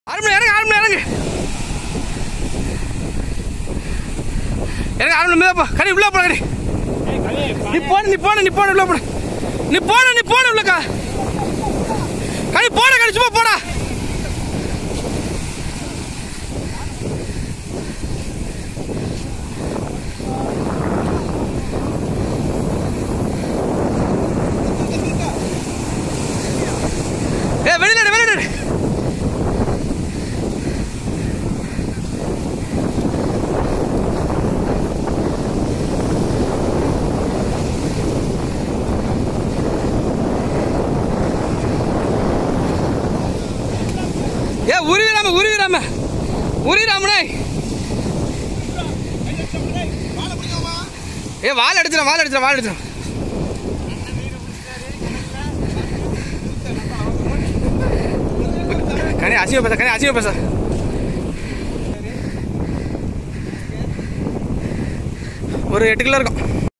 ஆறு மணி இறங்கு ஆறு மணி இறங்கு இறங்கு ஆறு மணி மீதப்பா கறி உள்ள போட கறி நீ போன நீ போன நீ போன உள்ள போட நீ போன நீ போன உள்ளக்கா கறி போட கறி சும்மா போடா ஏ வெளியில எடு, வெளியில எடு. ஏ உருவிராம உருவிராம உருவிராமனே ஏ வால் அடிச்சிடும் வால் அடிச்சிடும் வால் அடிச்சிடும் கனி அசிங்க பேச கனி அசிங்க பேச ஒரு எட்டு கிலோ இருக்கும்